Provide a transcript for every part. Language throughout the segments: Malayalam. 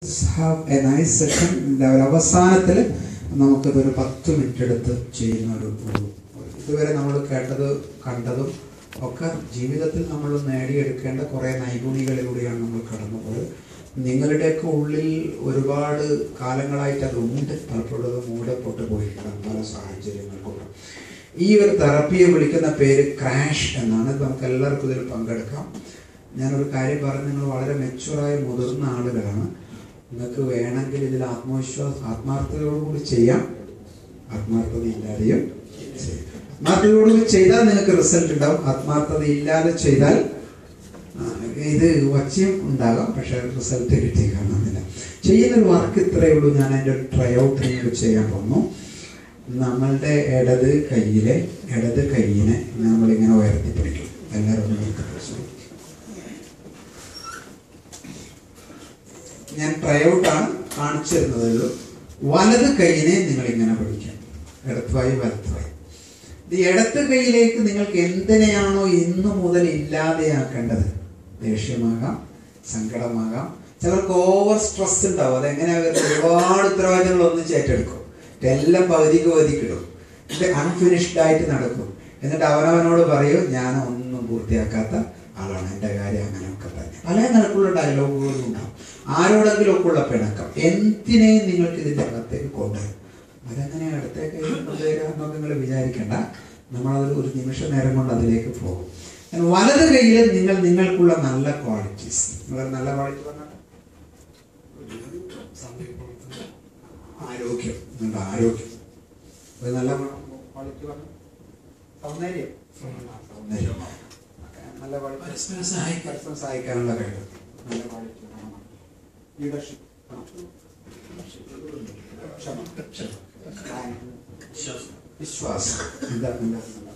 ഹാവ് എ നൈസ് സെഷൻ അവസാനത്തിൽ നമുക്കിതൊരു പത്ത് മിനിറ്റ് എടുത്ത് ചെയ്യുന്ന ഒരു ഒരു- ഇതുവരെ നമ്മൾ കേട്ടത് കണ്ടതും ഒക്കെ ജീവിതത്തിൽ നമ്മൾ നേടിയെടുക്കേണ്ട കുറേ നൈപുണികളിലൂടെയാണ് നമ്മൾ കടന്നുപോയത് നിങ്ങളുടെയൊക്കെ ഉള്ളിൽ ഒരുപാട് കാലങ്ങളായിട്ട് അത് ഉണ്ട് പലപ്പോഴും അത് മൂടപ്പെട്ട് പോയിരിക്കണം പല സാഹചര്യങ്ങൾ കൊണ്ട് ഈ ഒരു തെറപ്പിയെ വിളിക്കുന്ന പേര് ക്രാഷ് എന്നാണ് ഇത് നമുക്ക് എല്ലാവർക്കും ഇതിൽ പങ്കെടുക്കാം ഞാനൊരു കാര്യം പറഞ്ഞ് നിങ്ങൾ വളരെ മെച്ചുവറായ മുതിർന്ന ആളുകളാണ് നിങ്ങൾക്ക് വേണമെങ്കിൽ ഇതിൽ ആത്മവിശ്വാസം ആത്മാർത്ഥതയോടുകൂടി ചെയ്യാം ആത്മാർത്ഥത ഇല്ലാതെയും ചെയ്യാം ആത്മാർത്ഥതയോടുകൂടി ചെയ്താൽ നിങ്ങൾക്ക് റിസൾട്ട് ഉണ്ടാവും ആത്മാർത്ഥത ഇല്ലാതെ ചെയ്താൽ ആ, ഇത് ഒച്ചയും ഉണ്ടാകാം പക്ഷെ റിസൾട്ട് കിട്ടി കാണുന്നില്ല ചെയ്യുന്നൊരു വർക്ക് ഇത്രയേ ഉള്ളൂ ഞാൻ അതിൻ്റെ ഒരു ട്രൈ ഔട്ട് നിങ്ങൾ ചെയ്യാൻ പോകുന്നു നമ്മളുടെ ഇടത് കയ്യിലെ ഇടത് കൈയിനെ നമ്മളിങ്ങനെ ഉയർത്തി പിടിക്കും എല്ലാവരും ഒന്ന് ഉയർത്തി പിടിച്ചു. ഞാൻ ട്രൈ ഔട്ടാണ് കാണിച്ചു തരുന്നതേ വലത് കൈയിനെ നിങ്ങൾ ഇങ്ങനെ പിടിക്കാം ഇടത്തുവായി വലത്തുവായി ഇത് ഇടത്ത് കൈയിലേക്ക് നിങ്ങൾക്ക് എന്തിനെയാണോ ഇന്നു മുതൽ ഇല്ലാതെയാക്കേണ്ടത് ദേഷ്യമാകാം സങ്കടമാകാം ചിലർക്ക് ഓവർ സ്ട്രെസ് ഉണ്ടാവും അതെങ്ങനെയാ വരുന്നത് ഒരുപാട് ഉത്തരവാദിത്തങ്ങൾ ഒന്നും ഏറ്റെടുക്കും എല്ലാം പകുതിക്ക് പകുതിക്കിടും ഇത് അൺഫിനിഷ്ഡ് ആയിട്ട് നടക്കും എന്നിട്ട് അവനവനോട് പറയും ഞാൻ ഒന്നും പൂർത്തിയാക്കാത്ത ആളാണ് എൻ്റെ കാര്യം അങ്ങനെയൊക്കെ തന്നെ പല നിലക്കുള്ള ഡയലോഗുകളും ഉണ്ടാവും ആരോടെങ്കിലും ഒക്കെ ഉള്ള പിണക്കം എന്തിനേയും നിങ്ങൾക്ക് ഇതിൻ്റെ അകത്തേക്ക് കൊണ്ടുവരും അതെങ്ങനെ അടുത്തേക്ക് കൊണ്ടുവരിക എന്നൊക്കെ നിങ്ങൾ വിചാരിക്കേണ്ട നമ്മളത് ഒരു നിമിഷ നേരം കൊണ്ട് അതിലേക്ക് പോകും എന്നാൽ വലത് കയ്യിൽ നിങ്ങൾ നിങ്ങൾക്കുള്ള നല്ല ക്വാളിറ്റീസ് നിങ്ങൾ നല്ല ക്വാളിറ്റി പറഞ്ഞാൽ ആരോഗ്യം നിങ്ങളുടെ ആരോഗ്യം ഒരു നല്ല ക്വാളിറ്റി പറഞ്ഞു സൗന്ദര്യം ആ, സൗന്ദര്യം ഓക്കേ, നല്ല ക്വാളിറ്റി പരസ്പരം സഹായിക്കാൻ പരസ്പരം സഹായിക്കാനുള്ള കഴിവ് നല്ല ക്വാളിറ്റി ലീഡർഷിപ്പ് ക്ഷമ വിശ്വാസം എന്താ എന്താ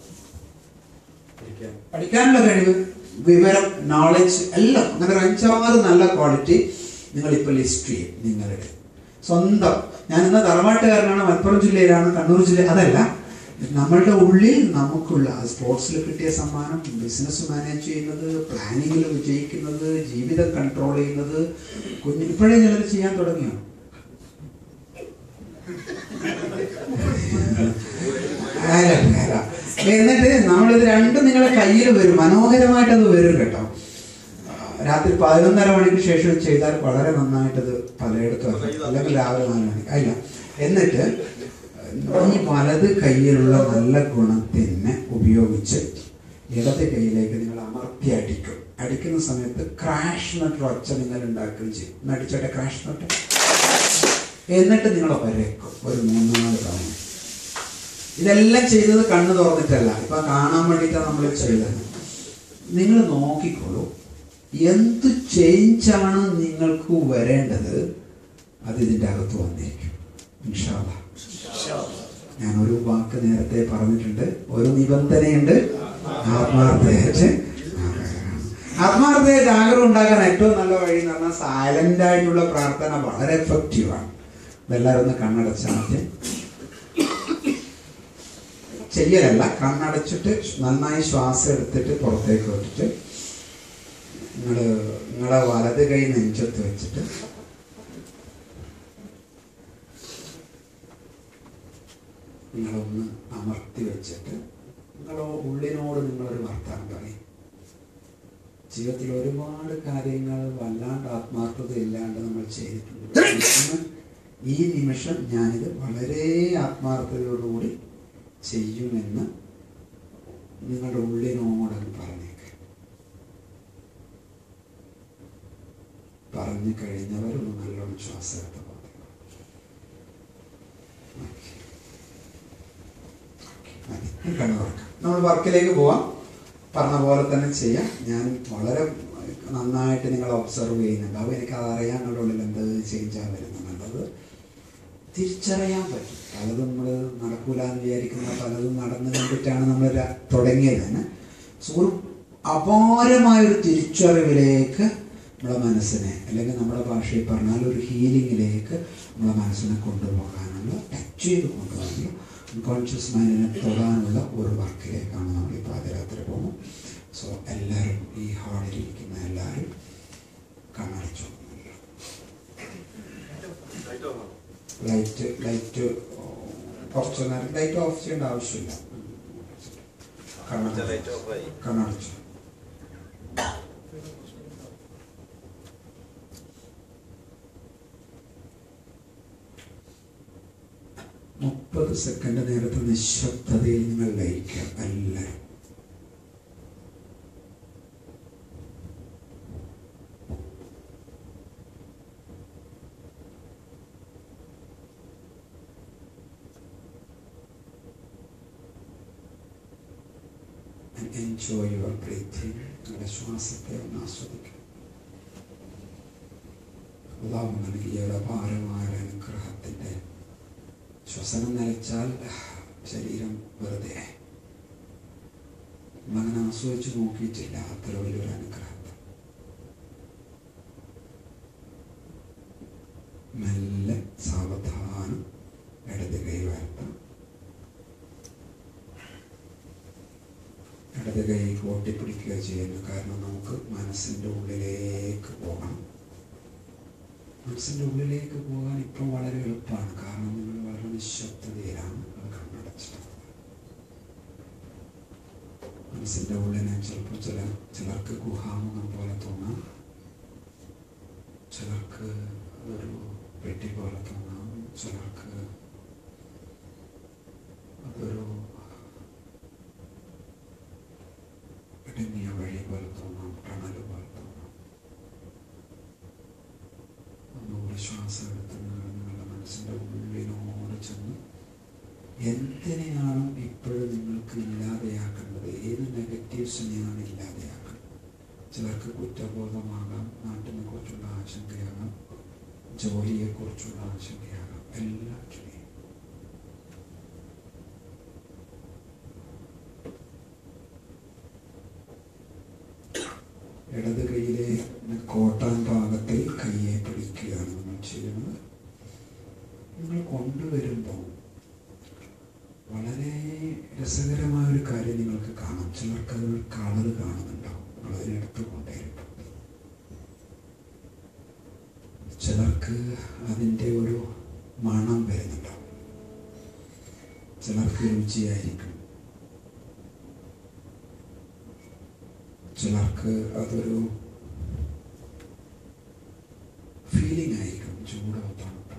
പഠിക്കാനുള്ള കഴിവ് വിവരം നോളജ് എല്ലാം അങ്ങനെ ഒരു അഞ്ചാറ് നല്ല ക്വാളിറ്റി നിങ്ങൾ ഇപ്പോൾ ലിസ്റ്റ് ചെയ്യും നിങ്ങളുടെ സ്വന്തം ഞാൻ ഇന്ന് തറവാട്ടുകാരനാണ് മലപ്പുറം ജില്ലയിലാണ് കണ്ണൂർ ജില്ല അതല്ല നമ്മളുടെ ഉള്ളിൽ നമുക്കുള്ള സ്പോർട്സിൽ കിട്ടിയ സമ്മാനം ബിസിനസ് മാനേജ് ചെയ്യുന്നത് പ്ലാനിങ്ങിൽ വിജയിക്കുന്നത് ജീവിതം കൺട്രോൾ ചെയ്യുന്നത് കുഞ്ഞ് ഇപ്പോഴേ ചിലർ ചെയ്യാൻ തുടങ്ങിയോ അല്ല, അല്ല. എന്നിട്ട് നമ്മളിത് രണ്ടും നിങ്ങളുടെ കയ്യിൽ വരും മനോഹരമായിട്ട് അത് വരും കേട്ടോ രാത്രി പതിനൊന്നര മണിക്ക് ശേഷം ഇത് ചെയ്താൽ വളരെ നന്നായിട്ടത് പലയിടത്തും എത്തും. അല്ലെങ്കിൽ രാവിലെ നാല് മണിക്ക് അല്ല എന്നിട്ട് ഈ വലത് കയ്യിലുള്ള നല്ല ഗുണത്തിനെ ഉപയോഗിച്ച് ഇടത് കൈയിലേക്ക് നിങ്ങൾ അമർത്തി അടിക്കും അടിക്കുന്ന സമയത്ത് ക്രാഷ് നട്ട് ഒച്ച നിങ്ങൾ ഉണ്ടാക്കുകയും ചെയ്യും ഒന്ന് അടിച്ചോട്ടെ ക്രാഷ് നട്ട് എന്നിട്ട് നിങ്ങൾ വരയ്ക്കും ഒരു മൂന്നാല് തവണ ഇതെല്ലാം ചെയ്തത് കണ്ണ് തുറന്നിട്ടല്ല ഇപ്പൊ കാണാൻ വേണ്ടിയിട്ടാണ് നമ്മൾ ചെയ്തത് നിങ്ങൾ നോക്കിക്കോളൂ എന്ത് ചേഞ്ചാണ് നിങ്ങൾക്ക് വരേണ്ടത് അത് ഇതിൻ്റെ അകത്ത് വന്നിരിക്കും ഇൻഷാല്ല ഞാൻ ഒരു വാക്ക് നേരത്തെ പറഞ്ഞിട്ടുണ്ട് ഒരു നിബന്ധനയുണ്ട് ആത്മാർത്ഥയായിട്ട് ആത്മാർത്ഥയായിട്ട് ആഗ്രഹം ഉണ്ടാക്കാൻ ഏറ്റവും നല്ല വഴി എന്ന് പറഞ്ഞാൽ സൈലന്റ് ആയിട്ടുള്ള പ്രാർത്ഥന വളരെ എഫക്റ്റീവാണ് ഇതെല്ലാവരും ഒന്ന് കണ്ണടച്ചാൽ ആദ്യം ചെയ്യലല്ല കണ്ണടച്ചിട്ട് നന്നായി ശ്വാസം എടുത്തിട്ട് പുറത്തേക്ക് വിട്ടിട്ട് നിങ്ങൾ നിങ്ങളെ വലത് കൈ നെഞ്ചത്ത് വെച്ചിട്ട് നിങ്ങളൊന്ന് അമർത്തി വെച്ചിട്ട് നിങ്ങൾ ഉള്ളിനോട് നിങ്ങളൊരു വർത്താനം പറയും ജീവിതത്തിൽ ഒരുപാട് കാര്യങ്ങൾ വല്ലാണ്ട് ആത്മാർത്ഥത ഇല്ലാണ്ട് നമ്മൾ ചെയ്തിട്ടുണ്ട് ഇന്ന് ഈ നിമിഷം ഞാനിത് വളരെ ആത്മാർത്ഥതയോടുകൂടി ചെയ്യുമെന്ന് നിങ്ങളുടെ ഉള്ളിനോടങ്ങ് പറഞ്ഞേക്ക് പറഞ്ഞു കഴിഞ്ഞവരൊന്ന് നല്ലോണം ശ്വാസം എടുത്ത് പറഞ്ഞു നമ്മൾ വർക്കിലേക്ക് പോവാം പറഞ്ഞ പോലെ തന്നെ ചെയ്യാം ഞാൻ വളരെ നന്നായിട്ട് നിങ്ങൾ ഒബ്സർവ് ചെയ്യുന്നുണ്ട് അപ്പോൾ എനിക്കത് അറിയാനുള്ള ഉള്ളിൽ എന്ത് ചേഞ്ചാണ് വരുന്നുള്ളത് തിരിച്ചറിയാൻ പറ്റും പലതും നമ്മൾ നടക്കൂല എന്ന് വിചാരിക്കുന്ന പലതും നടന്നു കണ്ടിട്ടാണ് നമ്മൾ ര- തുടങ്ങിയത് തന്നെ സോ ഒരു അപാരമായൊരു തിരിച്ചറിവിലേക്ക് നമ്മളെ മനസ്സിനെ അല്ലെങ്കിൽ നമ്മുടെ ഭാഷയിൽ പറഞ്ഞാൽ ഒരു ഹീലിങ്ങിലേക്ക് നമ്മളെ മനസ്സിനെ കൊണ്ടുപോകാനുള്ള ടച്ച് ചെയ്ത് കൊണ്ടുപോകാനുള്ള അൺകോൺഷ്യസ് മൈൻഡിനെ തൊടാനുള്ള ഒരു വർക്കിലേക്കാണ് നമ്മൾ ഈ പാതിരാത്രി പോകുന്നത് സോ എല്ലാവരും ഈ ഹാളിൽ ഇരിക്കുന്ന എല്ലാവരും കണ്ണടച്ചു ലൈറ്റ് ലൈറ്റ് കുറച്ച് നേരം ലൈറ്റ് ഓഫ് ചെയ്യേണ്ട ആവശ്യമില്ല അടച്ച light off ആയി. കണ്ണടച്ചു മുപ്പത് സെക്കൻഡ് നേരത്തെ നിശബ്ദതയിൽ നിങ്ങൾ ലയിക്കുക എല്ലാവരും and enjoy your breathing നിങ്ങളുടെ ശ്വാസത്തെ ഒന്ന് ആസ്വദിക്കുക അള്ളാഹു നൽകിയ ഒരു അപാരമായ ഒരു അനുഗ്രഹത്തിൻ്റെ ശ്വസനം നിലച്ചാൽ ശരീരം വെറുതെ നമ്മളങ്ങനെ ആസ്വദിച്ച് നോക്കിയിട്ടില്ല അത്ര വലിയൊരു അനുഗ്രഹത്തെ മെല്ലെ സാവധാനം ഇടത് കൈ വരുത്താം ഇടത് കൈ കൂട്ടിപ്പിടിക്കുക ചെയ്യുന്നു കാരണം നമുക്ക് മനസ്സിൻ്റെ ഉള്ളിലേക്ക് പോകണം മനസ്സിൻ്റെ ഉള്ളിലേക്ക് പോകാൻ ഇപ്പം വളരെ എളുപ്പമാണ് കാരണം നിങ്ങൾ വളരെ നിശബ്ദതയിലാണ് അത് കണ്ണടച്ചിട്ടുള്ളത് മനസ്സിൻ്റെ ഉള്ളിനെ ചിലപ്പോൾ ചില ചിലർക്ക് ഗുഹാമുഖം പോലെ തോന്നാം ചിലർക്ക് അതൊരു പെട്ടി പോലെ തോന്നാം ചിലർക്ക് അതൊരു ഇടുങ്ങിയ വഴി പോലെ തോന്നാം ടണൽ പോലെ തോന്നാം ഒന്നുകൂടി ശ്വാസം എടുത്ത് നിങ്ങൾ നിങ്ങളുടെ മനസ്സിൻ്റെ ഉള്ളിനോട് ചെന്ന് എന്തിനെയാണ് ഇപ്പോഴും നിങ്ങൾക്ക് ഇല്ലാതെയാക്കേണ്ടത് ഏത് നെഗറ്റീവ്സിനെയാണ് ഇല്ലാതെയാക്കേണ്ടത് ചിലർക്ക് കുറ്റബോധമാകാം നാട്ടിനെ കുറിച്ചുള്ള ആശങ്കയാകാം ജോലിയെക്കുറിച്ചുള്ള ആശങ്കയാകാം എല്ലാറ്റിനെയും ഇടത് കൈയിലെ കോട്ടാൻ ഭാഗത്തിൽ കയ്യെ പിടിക്കുകയാണ് നമ്മൾ ചെയ്യുന്നത് നിങ്ങൾ കൊണ്ടുവരുമ്പോൾ വളരെ രസകരമായ ഒരു കാര്യം നിങ്ങൾക്ക് കാണാം ചിലർക്ക് അതിനൊരു കളർ കാണുന്നുണ്ടാവും നിങ്ങൾ അതിനെടുത്ത് കൊണ്ടുവരുമ്പോൾ ചിലർക്ക് അതിൻ്റെ ഒരു മണം വരുന്നുണ്ടാവും ചിലർക്ക് രുചിയായിരിക്കും ചിലർക്ക് അതൊരു ഫീലിംഗ് ആയിരിക്കും ചൂടോ തണുപ്പോ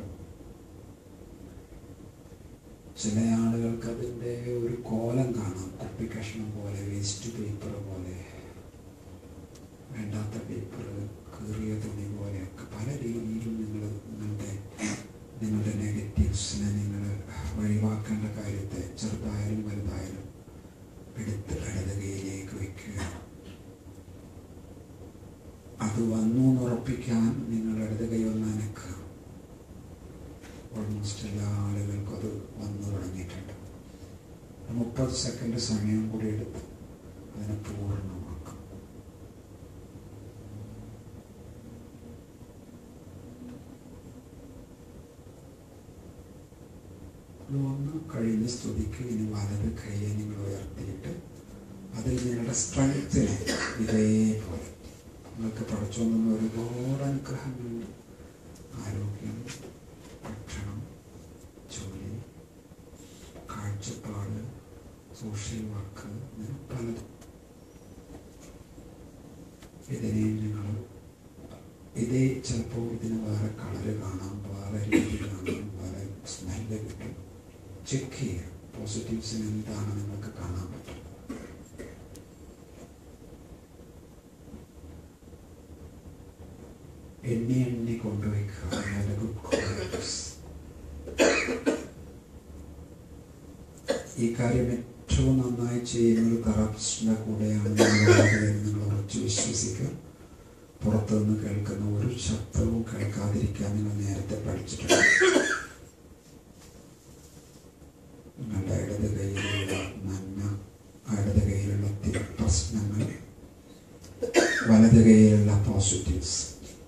ചില ആളുകൾക്ക് അതിൻ്റെ ഒരു കോലം കാണാം കുപ്പി കഷ്ണം പോലെ വേസ്റ്റ് പേപ്പർ പോലെ വേണ്ടാത്ത പേപ്പർ കീറിയ തുണി പോലെയൊക്കെ പല രീതിയിലും നിങ്ങൾ നിങ്ങളുടെ നിങ്ങളുടെ നെഗറ്റീവ്സിനെ നിങ്ങൾ ഒഴിവാക്കേണ്ട കാര്യത്തെ ചെറുതായാലും വലുതായാലും എടുത്ത് ഇടതുകയിലേക്ക് വയ്ക്കുക അത് വന്നു എന്ന് ഉറപ്പിക്കാൻ നിങ്ങൾ ഇടത് കൈ ഒന്ന് അനക്കുക ഓൾമോസ്റ്റ് എല്ലാ ആളുകൾക്കും അത് വന്നു തുടങ്ങിയിട്ടുണ്ട് മുപ്പത് സെക്കൻഡ് സമയം കൂടി എടുത്ത് അതിനെ പൂർണ്ണമാക്കാം ഇത് ഒന്ന് കഴിഞ്ഞ സ്തുതിക്ക് ഇനി വലത് കൈയെ നിങ്ങൾ ഉയർത്തിയിട്ട് അതിൽ നിങ്ങളുടെ സ്ട്രെങ്ത്തിനെ ഇതേപോലെ നിങ്ങൾക്ക് പഠിച്ചുകൊണ്ടുന്ന ഒരുപാട് അനുഗ്രഹങ്ങളുണ്ട് ആരോഗ്യം ഭക്ഷണം ജോലി കാഴ്ചപ്പാട് സോഷ്യൽ വർക്ക് അങ്ങനെ പലതും ഇതിനെയും നിങ്ങൾ ഇതേ ചിലപ്പോൾ ഇതിന് വേറെ കളറ് കാണാം വേറെ രീതി കാണാം വേറെ സ്മെല്ല് കിട്ടും ചെക്ക് ചെയ്യുക പോസിറ്റീവ്സിന് എന്താണ് നിങ്ങൾക്ക് കാണാൻ പറ്റും എണ്ണി എണ്ണി കൊണ്ടുവയ്ക്കുക നല്ല ഗുഡ് ക്വാളിറ്റീസ് ഈ കാര്യം ഏറ്റവും നന്നായി ചെയ്യുന്നത് തെറാപ്പിസ്റ്റിൻ്റെ കൂടെയാണ് നിങ്ങളുള്ളത് എന്ന് നിങ്ങൾ ഉറച്ചു വിശ്വസിക്കുക പുറത്തുനിന്ന് കേൾക്കുന്ന ഒരു ശബ്ദവും കേൾക്കാതിരിക്കാൻ നിങ്ങൾ നേരത്തെ പഠിച്ചിട്ടുണ്ട് നിങ്ങളുടെ ഇടത് കയ്യിലുള്ള നന്മ ഇടത് കയ്യിലുള്ള തി- പ്രശ്നങ്ങൾ വലത് കയ്യിലുള്ള പോസിറ്റീവ്സ്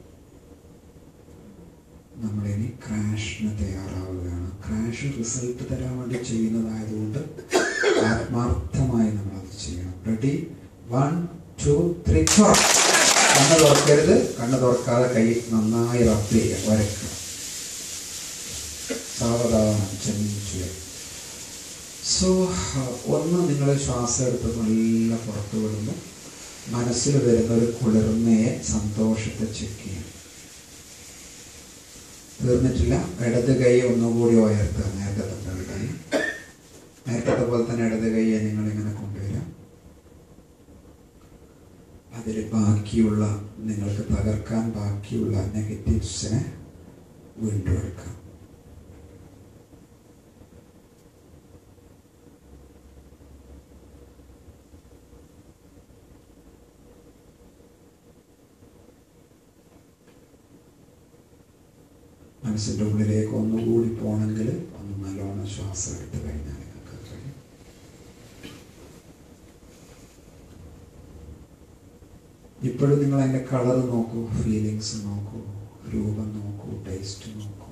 നമ്മളിനി ക്രാഷിന് തയ്യാറാവുകയാണ് ക്രാഷ് റിസൾട്ട് തരാൻ വേണ്ടി ചെയ്യുന്നതായതുകൊണ്ട് ആത്മാർത്ഥമായി നമ്മളത് ചെയ്യണം ready one two three four കണ്ണ് തുറക്കരുത് കണ്ണ് തുറക്കാതെ കൈ നന്നായി റബ്ബ് ചെയ്യുക വരയ്ക്കുക സാവധാനം ചെന്നിച്ചു സോ ഒന്ന് നിങ്ങൾ ശ്വാസം എടുത്ത് നല്ല പുറത്തു വിടുമ്പോൾ മനസ്സിൽ വരുന്ന ഒരു കുളിർമയെ സന്തോഷത്തെ ചെക്ക് ചെയ്യും തീർന്നിട്ടില്ല ഇടത് കൈ ഒന്നുകൂടി ഉയർത്തുക നേരത്തെ തൊട്ടുള്ള കൈ നേരത്തെ പോലെ തന്നെ ഇടത് കൈയെ നിങ്ങൾ ഇങ്ങനെ കൊണ്ടുവരാം അതിൽ ബാക്കിയുള്ള നിങ്ങൾക്ക് തകർക്കാൻ ബാക്കിയുള്ള നെഗറ്റീവ്സിനെ വീണ്ടും എടുക്കാം മനസ്സിൻ്റെ ഉള്ളിലേക്ക് ഒന്നുകൂടി പോകണമെങ്കിൽ ഒന്ന് നല്ലോണം ശ്വാസം എടുത്ത് കഴിഞ്ഞാൽ നിങ്ങൾക്ക് കഴിയും ഇപ്പോഴും നിങ്ങൾ അതിൻ്റെ കളർ നോക്കൂ ഫീലിങ്സ് നോക്കൂ രൂപം നോക്കൂ ടേസ്റ്റ് നോക്കൂ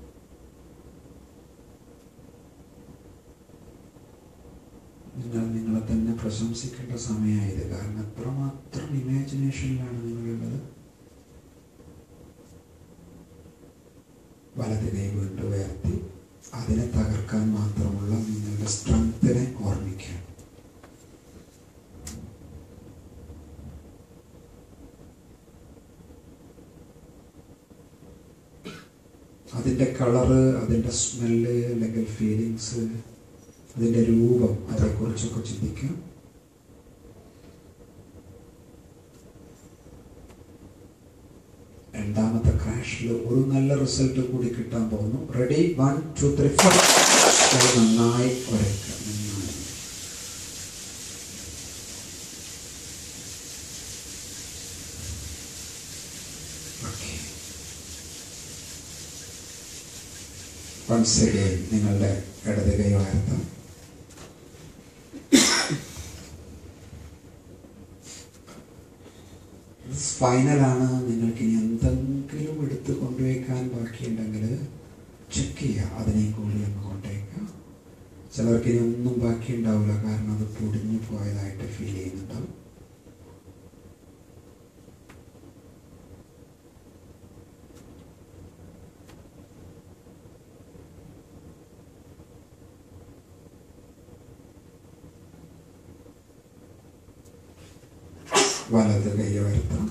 നിങ്ങൾ നിങ്ങളെ തന്നെ പ്രശംസിക്കേണ്ട സമയമായത് കാരണം എത്രമാത്രം ഇമാജിനേഷനിലാണ് നിങ്ങളുള്ളത് വലത് കൈ വീണ്ടും ഉയർത്തി അതിനെ തകർക്കാൻ മാത്രമുള്ള നിങ്ങളുടെ സ്ട്രെങ്ത്തിനെ ഓർമ്മിക്കുക അതിൻ്റെ കളറ് അതിൻ്റെ സ്മെല്ല് അല്ലെങ്കിൽ ഫീലിങ്സ് അതിൻ്റെ രൂപം അതേക്കുറിച്ചൊക്കെ ചിന്തിക്കുക രണ്ടാമത്തെ ക്രാഷിൽ ഒരു നല്ല റിസൾട്ട് കൂടി കിട്ടാൻ പോകുന്നു ready one two three four നന്നായി കുരയ്ക്കുക നന്നായി ഓക്കെ വൺസ് അഗെയിൻ നിങ്ങളുടെ ഇടത് കൈ ഉയർത്താം ഫൈനലാണ് നിങ്ങൾക്ക് ഇനി എന്തെങ്കിലും എടുത്ത് കൊണ്ടുവയ്ക്കാൻ ബാക്കിയുണ്ടെങ്കിൽ ചെക്ക് ചെയ്യുക അതിനെയും കൂടി ഒന്ന് കൊണ്ടേക്കുക ചിലർക്ക് ഇനി ഒന്നും ബാക്കി ഉണ്ടാവില്ല കാരണം അത് പൊടിഞ്ഞു പോയതായിട്ട് ഫീൽ ചെയ്യുന്നുണ്ടാവും വലത് കൈ ഉയർത്താം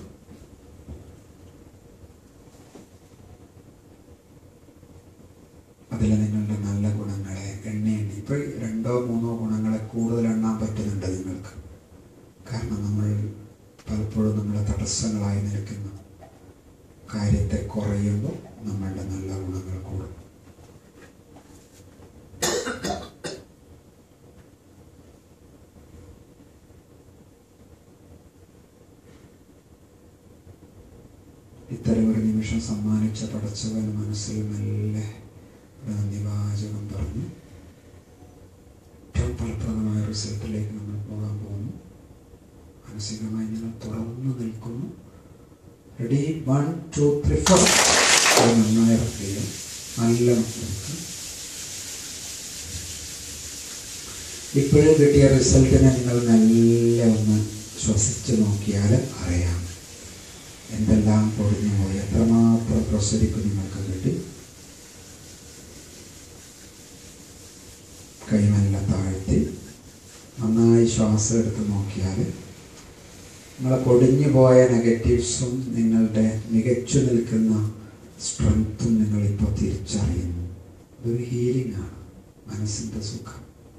അതിൽ നിങ്ങളുടെ നല്ല ഗുണങ്ങളെ എണ്ണ എണ്ണി ഇപ്പോൾ രണ്ടോ മൂന്നോ ഗുണങ്ങളെ കൂടുതൽ എണ്ണാൻ പറ്റുന്നുണ്ട് നിങ്ങൾക്ക് കാരണം നമ്മൾ പലപ്പോഴും നമ്മളെ തടസ്സങ്ങളായി നിൽക്കുന്ന കാര്യത്തെ കുറയുമ്പോൾ നമ്മളുടെ നല്ല ഗുണങ്ങൾ കൂടും ഇത്തരം ഒരു നിമിഷം സമ്മാനിച്ച പടച്ചവൻ മനസ്സിൽ മെല്ലെ ഒരു നന്ദിവാചകം പറഞ്ഞു ഏറ്റവും ഫലപ്രദമായ റിസൾട്ടിലേക്ക് നമ്മൾ പോകാൻ പോകുന്നു മാനസികമായി നിങ്ങൾ തുറന്നു നിൽക്കുന്നു ready one two three four നന്നായി ഇറക്കുക നല്ല നോക്കുക ഇപ്പോഴും കിട്ടിയ റിസൾട്ടിനെ നിങ്ങൾ നല്ല ഒന്ന് ശ്വസിച്ച് നോക്കിയാൽ അറിയാം എന്തെല്ലാം പൊടിഞ്ഞു പോയി എത്രമാത്രം പ്രസരിപ്പ് നിങ്ങൾക്ക് കിട്ടി കൈമല്ല താഴ്ത്തി നന്നായി ശ്വാസം എടുത്ത് നോക്കിയാൽ നിങ്ങളെ പൊടിഞ്ഞു പോയ നെഗറ്റീവ്സും നിങ്ങളുടെ മികച്ചു നിൽക്കുന്ന സ്ട്രെങ്ത്തും നിങ്ങളിപ്പോൾ തിരിച്ചറിയുന്നു ഇതൊരു ഹീലിംഗ് ആണ് മനസ്സിൻ്റെ സുഖം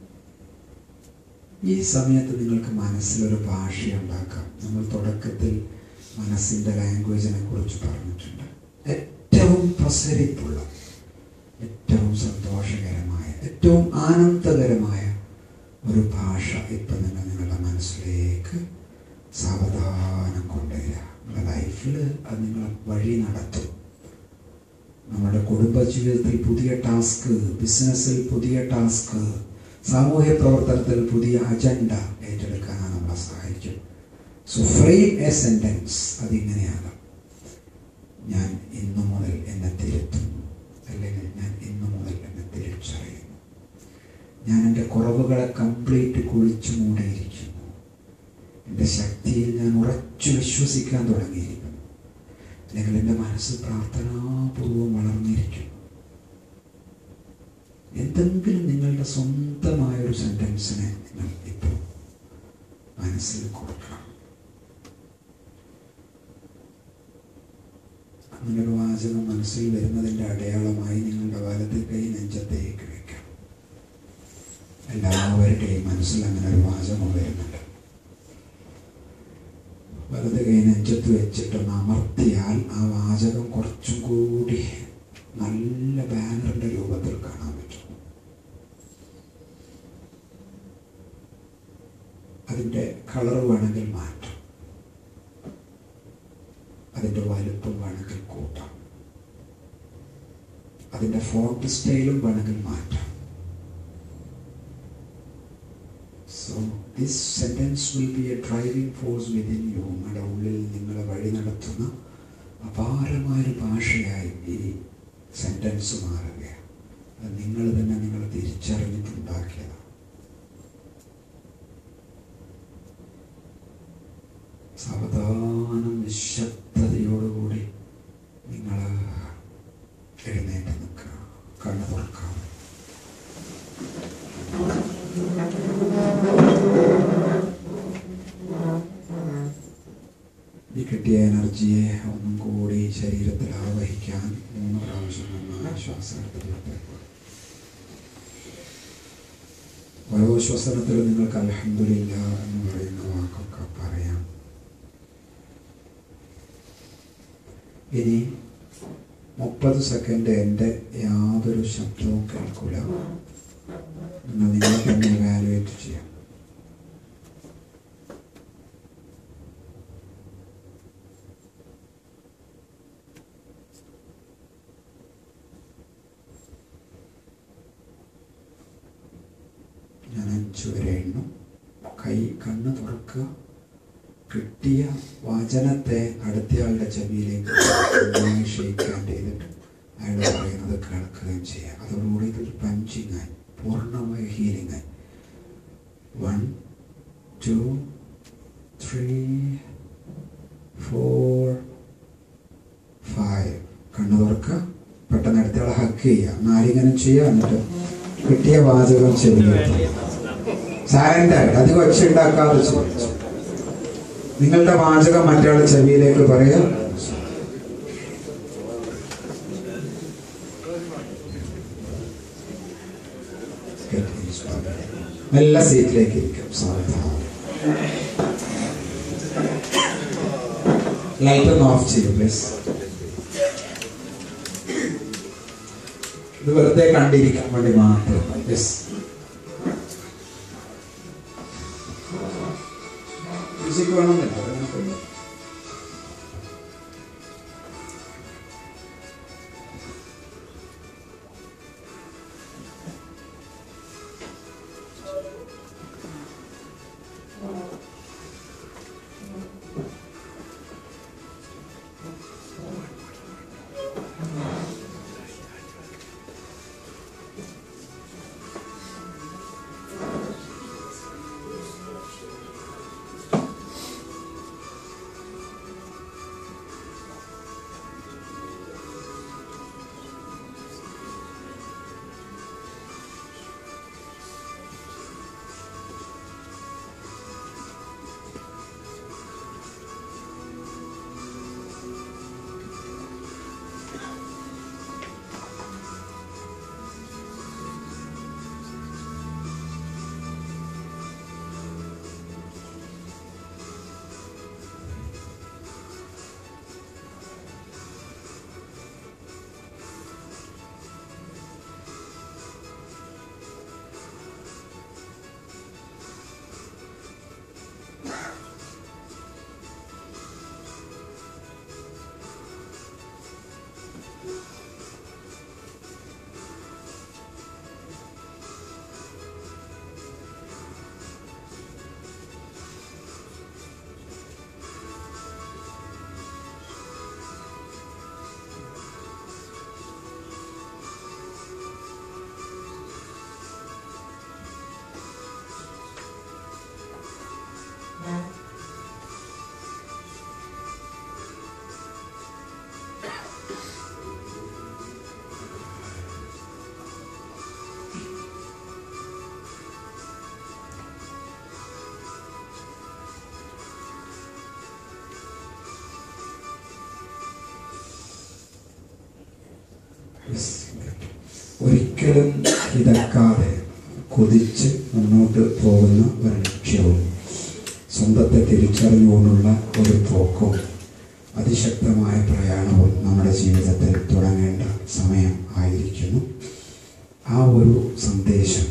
ഈ സമയത്ത് നിങ്ങൾക്ക് മനസ്സിലൊരു ഭാഷ ഉണ്ടാക്കാം നമ്മൾ തുടക്കത്തിൽ മനസ്സിൻ്റെ ലാംഗ്വേജിനെ കുറിച്ച് പറഞ്ഞിട്ടുണ്ട് ഏറ്റവും പ്രസരിപ്പുള്ള ഏറ്റവും സന്തോഷകരമായ ഏറ്റവും ആനന്ദകരമായ ഒരു ഭാഷ ഇപ്പം നിങ്ങൾ നിങ്ങളുടെ മനസ്സിലേക്ക് സാവധാനം കൊണ്ടുവരിക നിങ്ങളുടെ ലൈഫിൽ അത് നിങ്ങളെ വഴി നടത്തും നമ്മുടെ കുടുംബജീവിതത്തിൽ പുതിയ ടാസ്ക് ബിസിനസ്സിൽ പുതിയ ടാസ്ക് സാമൂഹ്യ പ്രവർത്തനത്തിൽ പുതിയ അജണ്ട ഏറ്റെടുക്കാനാണ് നമ്മളെ സഹായിക്കും സോ ഫ്രെയിം എ സെൻറ്റൻസ് അതിങ്ങനെയാകാം ഞാൻ ഇന്നു മുതൽ എന്നെ തിരുത്തുന്നു അല്ലെങ്കിൽ ഞാൻ ഇന്നു മുതൽ എന്നെ തിരിച്ചറിയുന്നു ഞാൻ എൻ്റെ കുറവുകളെ കംപ്ലീറ്റ് കുഴിച്ചു മൂടിയിരിക്കുന്നു എൻ്റെ ശക്തിയിൽ ഞാൻ ഉറച്ചു വിശ്വസിക്കാൻ തുടങ്ങിയിരിക്കുന്നു അല്ലെങ്കിൽ എൻ്റെ മനസ്സ് പ്രാർത്ഥനാപൂർവം വളർന്നിരിക്കുന്നു ഏതെങ്കിലും നിങ്ങളുടെ സ്വന്തമായ ഒരു സെൻറ്റൻസിനെ നിങ്ങൾ ഇപ്പോൾ മനസ്സിൽ കൊടുക്കണം അങ്ങനെ ഒരു വാചകം മനസ്സിൽ വരുന്നതിൻ്റെ അടയാളമായി നിങ്ങളുടെ വലത് കൈ നെഞ്ചത്തേക്ക് വെക്കാം എല്ലാവരുടെയും മനസ്സിൽ അങ്ങനെ ഒരു വാചകം വരുന്നുണ്ട് വലത് കൈ നെഞ്ചത്ത് വെച്ചിട്ടൊന്ന് അമർത്തിയാൽ ആ വാചകം കുറച്ചും കൂടി നല്ല ബാനറിന്റെ രൂപത്തിൽ കാണാൻ പറ്റും അതിൻ്റെ കളർ വേണമെങ്കിൽ മാറ്റാം അതിൻ്റെ വലുപ്പം വേണമെങ്കിൽ കൂട്ടാം അതിൻ്റെ ഫോണ്ട് സ്റ്റൈലും വേണമെങ്കിൽ മാറ്റാം so this sentence will be a driving force within you നിങ്ങളുടെ ഉള്ളിൽ നിങ്ങളെ വഴി നടത്തുന്ന അപാരമായൊരു ഭാഷയായി ഈ സെൻറ്റൻസ് മാറുകയാണ് അത് നിങ്ങൾ തന്നെ നിങ്ങൾ തിരിച്ചറിഞ്ഞിട്ടുണ്ടാക്കിയതാണ് സാവധാനം നിശബ്ദതയോടുകൂടി നിങ്ങൾ എഴുന്നേറ്റ് നിൽക്കുക കണ്ണു തുറക്കാം ഈ കിട്ടിയ എനർജിയെ ഒന്നും കൂടി ശരീരത്തിൽ ആവഹിക്കാൻ മൂന്ന് പ്രാവശ്യം നന്നായി ശ്വാസം എടുത്തിട്ട് ഓരോ ശ്വസനത്തിലും നിങ്ങൾക്ക് അലഹമില്ല എന്ന് പറയുന്ന വാക്കൊക്കെ പറയാം ഇനി മുപ്പത് സെക്കൻഡ് എൻ്റെ യാതൊരു ശബ്ദവും കേൾക്കില്ല നിങ്ങൾ നിങ്ങളെ തന്നെ വാലുവേറ്റ് ചെയ്യാം ഞാൻ അഞ്ചു വരെ എണ്ണും കൈ കണ്ണ് തുറക്കുക കിട്ടിയ വചനത്തെ അടുത്തയാളുടെ ചെവിയിലേക്ക് നന്നായി ഷെയ്ക്കാൻ ചെയ്തിട്ട് അയാൾ പറയുന്നത് കേൾക്കുകയും ചെയ്യാം അതോടുകൂടി ഇതൊരു പഞ്ചിങ് ആയി പൂർണ്ണമായ ഹീലിംഗ് ആയി one two three four five കണ്ണു തുറക്കുക പെട്ടെന്ന് അടുത്തയാളെ ഹക്ക് ചെയ്യുക നാലിങ്ങനെ ചെയ്യുക എന്നിട്ട് കിട്ടിയ വാചകം ചെവിയെത്തുക സൈലന്റ് ആയിട്ട് അധികം ഒച്ച ഉണ്ടാക്കാതെ ചെയ്യും നിങ്ങളുടെ വാചകം മറ്റയാളുടെ ചെവിയിലേക്ക് പറയാം എല്ലാ സീറ്റിലേക്ക് ഇരിക്കും സാവധാനം ലൈറ്റ് ഒന്ന് ഓഫ് ചെയ്യും പ്ലീസ് ഇത് വെറുതെ കണ്ടിരിക്കാൻ വേണ്ടി മാത്രം യെസ് മ്യൂസിക് വേണമെന്നില്ല അതിനകത്ത് ഒരിക്കലും കിതക്കാതെ കുതിച്ച് മുന്നോട്ട് പോകുന്ന ഒരു ലക്ഷ്യവും സ്വന്തത്തെ തിരിച്ചറിഞ്ഞുകൊണ്ടുള്ള ഒരു പോക്കും അതിശക്തമായ പ്രയാണവും നമ്മുടെ ജീവിതത്തിൽ തുടങ്ങേണ്ട സമയം ആയിരിക്കുന്നു ആ ഒരു സന്ദേശം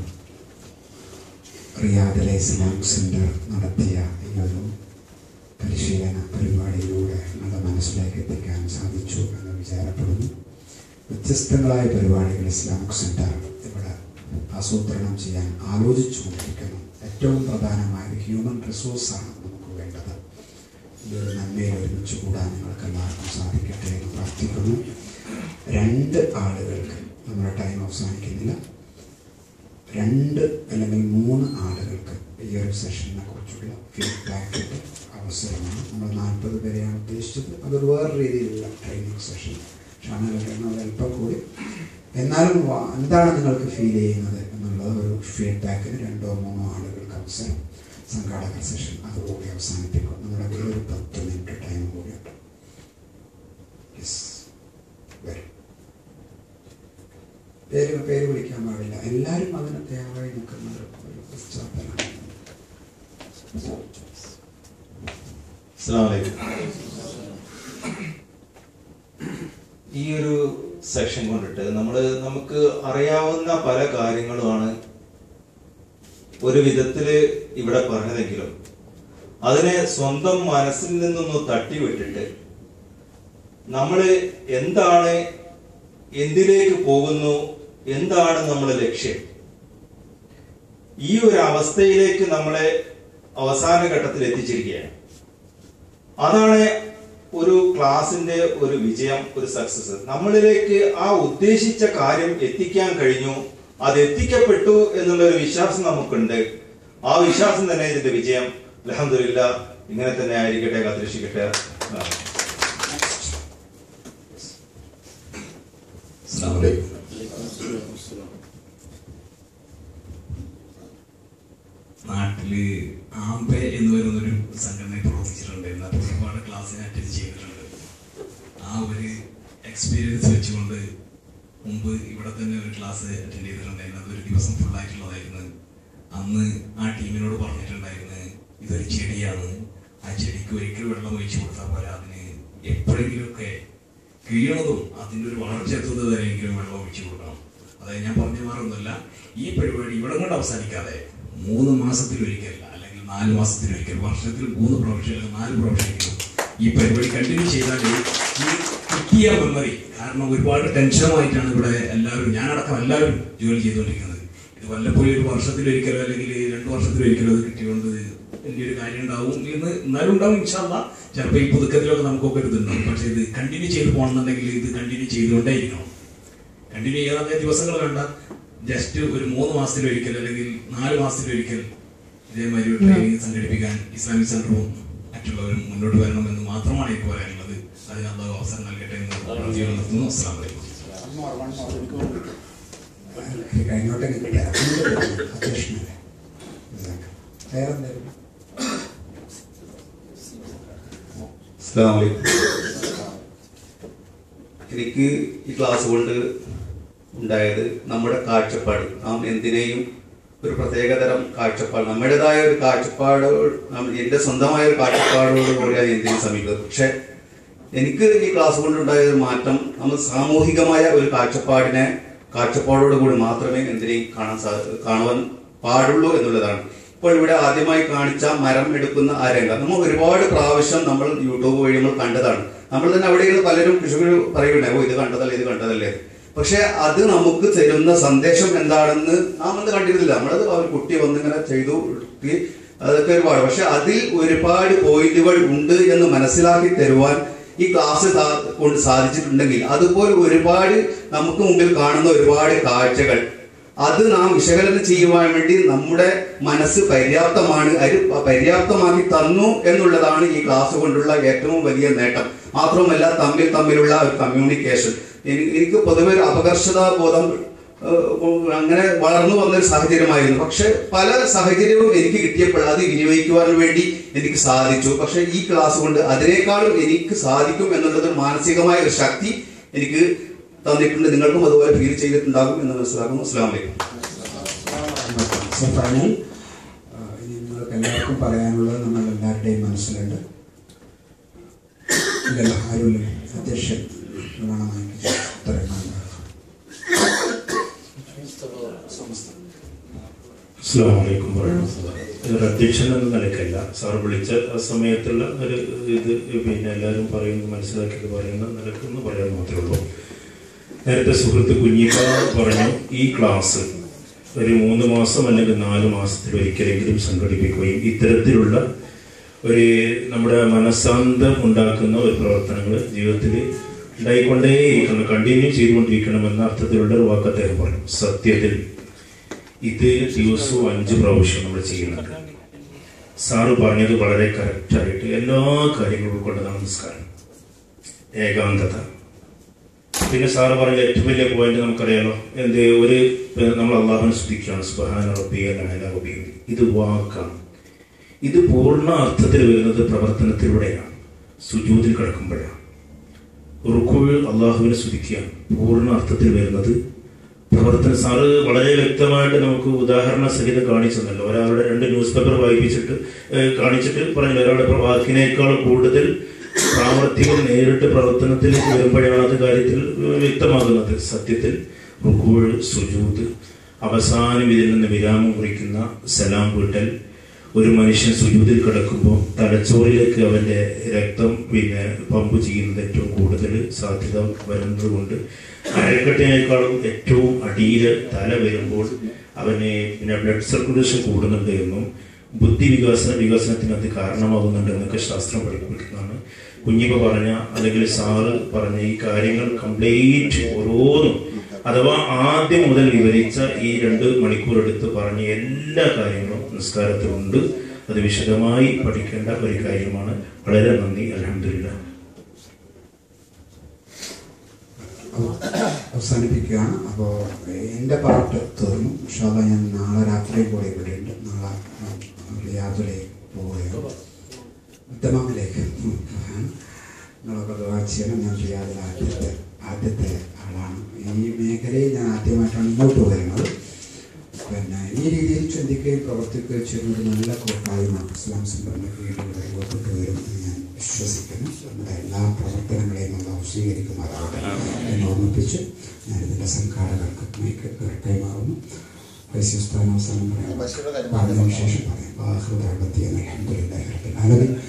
റിയാദിലെ ഇസ്ലാമിക് സെൻറ്റർ നടത്തിയ ഈ ഒരു പരിശീലന പരിപാടിയിലൂടെ നമ്മുടെ മനസ്സിലേക്ക് എത്തിക്കാൻ സാധിച്ചു എന്ന് വിചാരപ്പെടുന്നു വ്യത്യസ്തങ്ങളായ പരിപാടികൾ ഇസ്ലാമിക് സെൻറ്റർ ഇവിടെ ആസൂത്രണം ചെയ്യാൻ ആലോചിച്ചുകൊണ്ടിരിക്കുന്നു ഏറ്റവും പ്രധാനമായ ഹ്യൂമൻ റിസോഴ്സാണ് നമുക്ക് വേണ്ടത് ഈ ഒരു നന്മയിൽ ഒരുമിച്ച് കൂടാൻ നിങ്ങൾക്ക് എല്ലാവർക്കും സാധിക്കട്ടെ എന്ന് പ്രാർത്ഥിക്കുന്നു രണ്ട് ആളുകൾക്ക് നമ്മുടെ ടൈം അവസാനിക്കുന്നില്ല രണ്ട് അല്ലെങ്കിൽ മൂന്ന് ആളുകൾക്ക് ഈ ഒരു സെഷനെ കുറിച്ചുള്ള ഫീഡ്ബാക്ക് അവസരമാണ് നമ്മൾ നാൽപ്പത് പേരെയാണ് ഉദ്ദേശിച്ചത് അതൊരു വേറെ രീതിയിലുള്ള ട്രെയിനിങ് സെഷൻ ക്ഷാമകരണം അല്പം കൂടി എന്നാലും വ- എന്താണ് നിങ്ങൾക്ക് ഫീൽ ചെയ്യുന്നത് എന്നുള്ളത് ഒരു ഫീഡ്ബാക്കിന് രണ്ടോ മൂന്നോ ആളുകൾക്ക് അവസരം സംഘാടക സെഷൻ അതുകൂടി അവസാനിപ്പിക്കും നമ്മുടെ കയ്യിൽ ഒരു പത്ത് മിനിറ്റ് ടൈം കൂടിയുണ്ട് യെസ് വരും പേര് പേര് വിളിക്കാൻ പാടില്ല എല്ലാവരും അതിന് തയ്യാറായി നിൽക്കുന്ന ഒരു ഒരു പശ്ചാത്തലമാണ് അസ്സലാമു അലൈക്കും. ഈ ഒരു സെക്ഷൻ കൊണ്ടിട്ട് നമ്മൾ നമുക്ക് അറിയാവുന്ന പല കാര്യങ്ങളുമാണ് ഒരു വിധത്തില് ഇവിടെ പറഞ്ഞതെങ്കിലും അതിനെ സ്വന്തം മനസ്സിൽ നിന്നൊന്ന് തട്ടിവിട്ടിട്ട് നമ്മൾ എന്താണ് എന്തിലേക്ക് പോകുന്നു എന്താണ് നമ്മുടെ ലക്ഷ്യം ഈ ഒരു അവസ്ഥയിലേക്ക് നമ്മളെ അവസാന ഘട്ടത്തിൽ എത്തിച്ചിരിക്കുകയാണ് അതാണ് ഒരു ക്ലാസിന്റെ ഒരു വിജയം ഒരു സക്സസ് നമ്മളിലേക്ക് ആ ഉദ്ദേശിച്ച കാര്യം എത്തിക്കാൻ കഴിഞ്ഞു അത് എത്തിക്കപ്പെട്ടു എന്നുള്ള ഒരു വിശ്വാസം നമുക്കുണ്ട് ആ വിശ്വാസം തന്നെ ഇതിന്റെ വിജയം അലഹമില്ല ഇങ്ങനെ തന്നെ ആയിരിക്കട്ടെ കാത്തിരക്ഷിക്കട്ടെ ആ. അസ്സലാമു അലൈക്കും. നാട്ടില് ആംബെ എന്ന് പറയുന്നൊരു സംഘടന പ്രവർത്തിച്ചിട്ടുണ്ടായിരുന്നു അപ്പോൾ ഒരുപാട് ക്ലാസ്സിന് അറ്റൻഡ് ചെയ്തിട്ടുണ്ട് ആ ഒരു എക്സ്പീരിയൻസ് വെച്ചുകൊണ്ട് മുമ്പ് ഇവിടെ തന്നെ ഒരു ക്ലാസ് അറ്റൻഡ് ചെയ്തിട്ടുണ്ടായിരുന്നു അതൊരു ദിവസം ഫുള്ളായിട്ടുള്ളതായിരുന്നു അന്ന് ആ ടീമിനോട് പറഞ്ഞിട്ടുണ്ടായിരുന്നു ഇതൊരു ചെടിയാണ് ആ ചെടിക്ക് ഒരിക്കൽ വെള്ളം ഒഴിച്ചു കൊടുത്താൽ പോലെ അതിന് എപ്പോഴെങ്കിലുമൊക്കെ കഴിയണതും അതിൻ്റെ ഒരു വളർച്ച എത്തുന്നത് വരെയെങ്കിലും വെള്ളം ഒഴിച്ചു കൊടുക്കണം അതായത് ഞാൻ പറഞ്ഞു മാറുന്നില്ല ഈ പരിപാടി ഇവിടെ കൊണ്ട് അവസാനിക്കാതെ മൂന്ന് മാസത്തിലൊരിക്കൽ അല്ലെങ്കിൽ നാല് മാസത്തിലൊരിക്കൽ വർഷത്തിൽ മൂന്ന് പ്രൊഫഷൻ അല്ലെങ്കിൽ നാല് പ്രൊഫഷനെങ്കിലും ഈ പരിപാടി കണ്ടിന്യൂ ചെയ്താൽ ഈ കിട്ടിയ മെമ്മറി കാരണം ഒരുപാട് ടെൻഷനുമായിട്ടാണ് ഇവിടെ എല്ലാവരും ഞാനടക്കം എല്ലാവരും ജോലി ചെയ്തുകൊണ്ടിരിക്കുന്നത് ഇത് വല്ലപ്പോഴും ഒരു വർഷത്തിലൊരിക്കലോ അല്ലെങ്കിൽ രണ്ട് വർഷത്തിലൊരിക്കലോ അത് കിട്ടിയോണ്ട് വലിയൊരു കാര്യം ഉണ്ടാവും എന്ന് എന്നാലും ഉണ്ടാവും ഇൻഷാല്ല ചിലപ്പോൾ ഈ പുതുക്കത്തിലൊക്കെ നമുക്കൊക്കെ ഒരു ഇതുണ്ടാവും പക്ഷേ ഇത് കണ്ടിന്യൂ ചെയ്ത് പോകണമെന്നുണ്ടെങ്കിൽ ഇത് കണ്ടിന്യൂ ചെയ്തുകൊണ്ടേയിരിക്കണം കണ്ടിന്യൂ ചെയ്യാതെ ദിവസങ്ങൾ വേണ്ട ജസ്റ്റ് ഒരു മൂന്ന് മാസത്തിലൊരിക്കൽ അല്ലെങ്കിൽ നാല് മാസത്തിലൊരിക്കൽ ഇതേമാതിരി ഒരു ട്രെയിനിങ് സംഘടിപ്പിക്കാൻ ഇസ്ലാമിക് സെന്ററും മറ്റുള്ളവരും മുന്നോട്ട് വരണമെന്ന് മാത്രമാണ് എനിക്ക് പറയാനുള്ളത് അതിന് അള്ളാഹു അവസരം നൽകട്ടെ എന്ന് പ്രാർത്ഥിക്കുന്നു നിർത്തുന്നു അസ്സാം വലൈക്കും കഴിഞ്ഞോട്ടെ കിട്ടില്ല അധ്യക്ഷനല്ലേ വേറെ എന്തെങ്കിലും അസ്സലാമു അലൈക്കും. എനിക്ക് ഈ ക്ലാസ് കൊണ്ട് ഉണ്ടായത് നമ്മുടെ കാഴ്ചപ്പാട് നാം എന്തിനേയും ഒരു പ്രത്യേകതരം കാഴ്ചപ്പാട് നമ്മുടേതായ ഒരു കാഴ്ചപ്പാട് നാം- എൻ്റെ സ്വന്തമായ ഒരു കാഴ്ചപ്പാടോട് കൂടിയാണ് എന്തിനെ സമീപിക്കുന്നത് പക്ഷെ എനിക്ക് ഈ ക്ലാസ് കൊണ്ടുണ്ടായ ഒരു മാറ്റം നമ്മൾ സാമൂഹികമായ ഒരു കാഴ്ചപ്പാടിനെ കാഴ്ചപ്പാടോട് കൂടി മാത്രമേ എന്തിനേയും കാണാൻ സാ കാണുവാൻ പാടുള്ളൂ എന്നുള്ളതാണ് ഇപ്പോൾ ഇവിടെ ആദ്യമായി കാണിച്ച മരം എടുക്കുന്ന ആ രംഗം നമ്മൾ ഒരുപാട് പ്രാവശ്യം നമ്മൾ യൂട്യൂബ് വഴി നമ്മൾ കണ്ടതാണ് നമ്മൾ തന്നെ അവിടെ ഇരുന്ന് പലരും കൃഷികൾ പറയുകയുണ്ടായി ഓ ഇത് കണ്ടതല്ലേ ഇത് കണ്ടതല്ലേ പക്ഷെ അത് നമുക്ക് തരുന്ന സന്ദേശം എന്താണെന്ന് നാം അത് കണ്ടിരുന്നില്ല നമ്മളത് ആ ഒരു കുട്ടി വന്നിങ്ങനെ ചെയ്തു ഇട്ടി, അതൊക്കെ ഒരുപാട് പക്ഷെ അതിൽ ഒരുപാട് പോയിന്റുകൾ ഉണ്ട് എന്ന് മനസ്സിലാക്കി തരുവാൻ ഈ ക്ലാസ് സാ- കൊണ്ട് സാധിച്ചിട്ടുണ്ടെങ്കിൽ അതുപോലെ ഒരുപാട് നമുക്ക് മുമ്പിൽ കാണുന്ന ഒരുപാട് കാഴ്ചകൾ അത് നാം വിശകലനം ചെയ്യുവാൻ വേണ്ടി നമ്മുടെ മനസ്സ് പര്യാപ്തമാണ് അത് പര്യാപ്തമാക്കി തന്നു എന്നുള്ളതാണ് ഈ ക്ലാസ് കൊണ്ടുള്ള ഏറ്റവും വലിയ നേട്ടം മാത്രമല്ല തമ്മിൽ തമ്മിലുള്ള ഒരു കമ്മ്യൂണിക്കേഷൻ എനി- എനിക്ക് പൊതുവെ ഒരു അപകർഷതാ ബോധം ഏഹ്, അങ്ങനെ വളർന്നു വന്നൊരു സാഹചര്യമായിരുന്നു പക്ഷെ പല സാഹചര്യവും എനിക്ക് കിട്ടിയപ്പോൾ അത് വിനിയോഗിക്കുവാൻ വേണ്ടി എനിക്ക് സാധിച്ചു പക്ഷെ ഈ ക്ലാസ് കൊണ്ട് അതിനേക്കാളും എനിക്ക് സാധിക്കും എന്നുള്ളത് ഒരു മാനസികമായ ഒരു ശക്തി എനിക്ക് തന്നിട്ടുണ്ട് നിങ്ങൾക്കും അതുപോലെ ഫീൽ ചെയ്തിട്ടുണ്ടാകും എന്ന് മനസ്സിലാക്കുന്നു അസ്ലാം വലൈക്കും സോ ഫൈനൽ ഇനി നിങ്ങൾക്ക് എല്ലാവർക്കും പറയാനുള്ളത് നമ്മൾ എല്ലാവരുടെയും മനസ്സിലുണ്ട് ഇല്ലല്ലോ ആരുമില്ല അധ്യക്ഷൻ വേണമെങ്കിൽ ഉത്തരങ്ങൾ അസ്സാം വലൈക്കും വറഹ്മത്തുള്ളാഹി. ഒരു അധ്യക്ഷൻ എന്ന നിലയ്ക്കല്ല സാർ വിളിച്ച ആ സമയത്തുള്ള ഒരു ഇത് പിന്നെ എല്ലാവരും പറയുന്നു മനസ്സിലാക്കിയത് പറയുന്ന നിലക്കെന്ന് പറയാൻ മാത്രമേ ഉള്ളൂ നേരത്തെ സുഹൃത്ത് കുഞ്ഞിപ്പ പറഞ്ഞു ഈ ക്ലാസ് ഒരു മൂന്ന് മാസം അല്ലെങ്കിൽ നാല് മാസത്തിൽ ഒരിക്കലെങ്കിലും സംഘടിപ്പിക്കുകയും ഇത്തരത്തിലുള്ള ഒരു നമ്മുടെ മനസ്സാന്തം ഉണ്ടാക്കുന്ന ഒരു പ്രവർത്തനങ്ങൾ ജീവിതത്തിൽ ഉണ്ടായിക്കൊണ്ടേയിരിക്കണം കണ്ടിന്യൂ ചെയ്തുകൊണ്ടിരിക്കണം എന്ന അർത്ഥത്തിലുള്ള ഒരു വാക്ക് അദ്ദേഹം പറഞ്ഞു സത്യത്തിൽ ഇത് ദിവസവും അഞ്ച് പ്രാവശ്യം നമ്മൾ ചെയ്യുന്നുണ്ട് സാറ് പറഞ്ഞത് വളരെ കറക്റ്റായിട്ട് എല്ലാ കാര്യങ്ങളും ഉൾക്കൊണ്ടതാണ് നമസ്കാരം ഏകാന്തത പിന്നെ സാറ് പറഞ്ഞ ഏറ്റവും വലിയ പോയിന്റ് നമുക്കറിയാലോ എന്ത് ഒരു ഏർ നമ്മൾ അള്ളാഹുനെ സ്തുതിക്കുകയാണ് സുബഹാന റബ്ബിയ ലഅല റബ്ബി ഇത് വാക്കാണ് ഇത് പൂർണ്ണ അർത്ഥത്തിൽ വരുന്നത് പ്രവർത്തനത്തിലൂടെയാണ് സുജൂതിൽ കിടക്കുമ്പോഴാണ് റുക്കുവിൽ അള്ളാഹുവിനെ സ്തുതിക്കുകയാണ് പൂർണ്ണ അർത്ഥത്തിൽ വരുന്നത് പ്രവർത്തന സാറ് വളരെ വ്യക്തമായിട്ട് നമുക്ക് ഉദാഹരണ സഹിതം കാണിച്ചു തന്നല്ലോ ഒരാളുടെ രണ്ട് ന്യൂസ് പേപ്പർ വായിപ്പിച്ചിട്ട് ഏഹ്, കാണിച്ചിട്ട് പറഞ്ഞു ഒരാളുടെ വാക്കിനേക്കാൾ കൂടുതൽ പ്രാവർത്തികം നേരിട്ട് പ്രവർത്തനത്തിലേക്ക് വരുമ്പോഴാണ് അത് കാര്യത്തിൽ ഏഹ്, വ്യക്തമാകുന്നത് സത്യത്തിൽ റുക്കൂൾ സുജൂത് അവസാനം ഇതിൽ നിന്ന് വിരാമം കുറിക്കുന്ന സലാം വീട്ടൽ ഒരു മനുഷ്യൻ സുജൂതിൽ കിടക്കുമ്പോൾ തലച്ചോറിലേക്ക് അവന്റെ രക്തം പിന്നെ പമ്പ് ചെയ്യുന്നത് ഏറ്റവും കൂടുതൽ സാധ്യത വരുന്നത് കൊണ്ട് അരക്കെട്ടിനേക്കാളും ഏറ്റവും അടിയിൽ തല വരുമ്പോൾ അവന് പിന്നെ ബ്ലഡ് സർക്കുലേഷൻ കൂടുന്നുണ്ട് എന്നും ബുദ്ധി വികാസന വികസനത്തിന് അത് കാരണമാകുന്നുണ്ട് എന്നൊക്കെ ശാസ്ത്രം പഠിപ്പിക്കുന്നതാണ് കുഞ്ഞിപ്പ പറഞ്ഞ അല്ലെങ്കിൽ സാറ് പറഞ്ഞ ഈ കാര്യങ്ങൾ കംപ്ലീറ്റ് ഓരോന്നും അഥവാ ആദ്യം മുതൽ വിവരിച്ച ഈ രണ്ട് മണിക്കൂർ എടുത്ത് പറഞ്ഞ എല്ലാ കാര്യങ്ങളും നിസ്കാരത്തിലുണ്ട് അത് വിശദമായി പഠിക്കേണ്ട ഒരു കാര്യമാണ് വളരെ നന്ദി അലഹമില്ല അവസാനിപ്പിക്കുകയാണ് അപ്പോൾ എൻ്റെ പാട്ട് തീർന്നു ഇൻഷാല്ല ഞാൻ നാളെ രാത്രി കൂടെ ഇവിടെയുണ്ട് നാളെ റിയാദിലേക്ക് പോവുകയാണ് ഉത്തമാമിലേക്ക് നിങ്ങളൊക്കെ ദുആ ചെയ്യണം ഞാൻ റിയാദിൽ ആദ്യത്തെ ആദ്യത്തെ ആളാണ് ഈ മേഖലയിൽ ഞാൻ ആദ്യമായിട്ടാണ് ഇങ്ങോട്ട് വരുന്നത് പിന്നെ ഈ രീതിയിൽ ചിന്തിക്കുകയും പ്രവർത്തിക്കുകയും ചെയ്യുന്ന ഒരു നല്ല കൂട്ടായ്മ ഇസ്ലാം സംഘടന കീഴിലൂടെ രൂപപ്പെട്ടു വരും എന്ന് ഞാൻ വിശ്വസിക്കുന്നു നമ്മുടെ എല്ലാ പ്രവർത്തനങ്ങളെയും നമ്മൾ സ്വീകരിക്കുമാറാവട്ടെ എന്ന് ഓർമ്മിപ്പിച്ച് ഞാൻ ഇതിൻ്റെ സംഘാടകർക്ക് മൈക്ക് കൈമാറുന്നു പൈസസ്ഥാനം അവസാനം പറയാം പറഞ്ഞതിന് ശേഷം പറയാം ബാഹൃദാപത്തി എന്ന് അലഹമുല്ലാ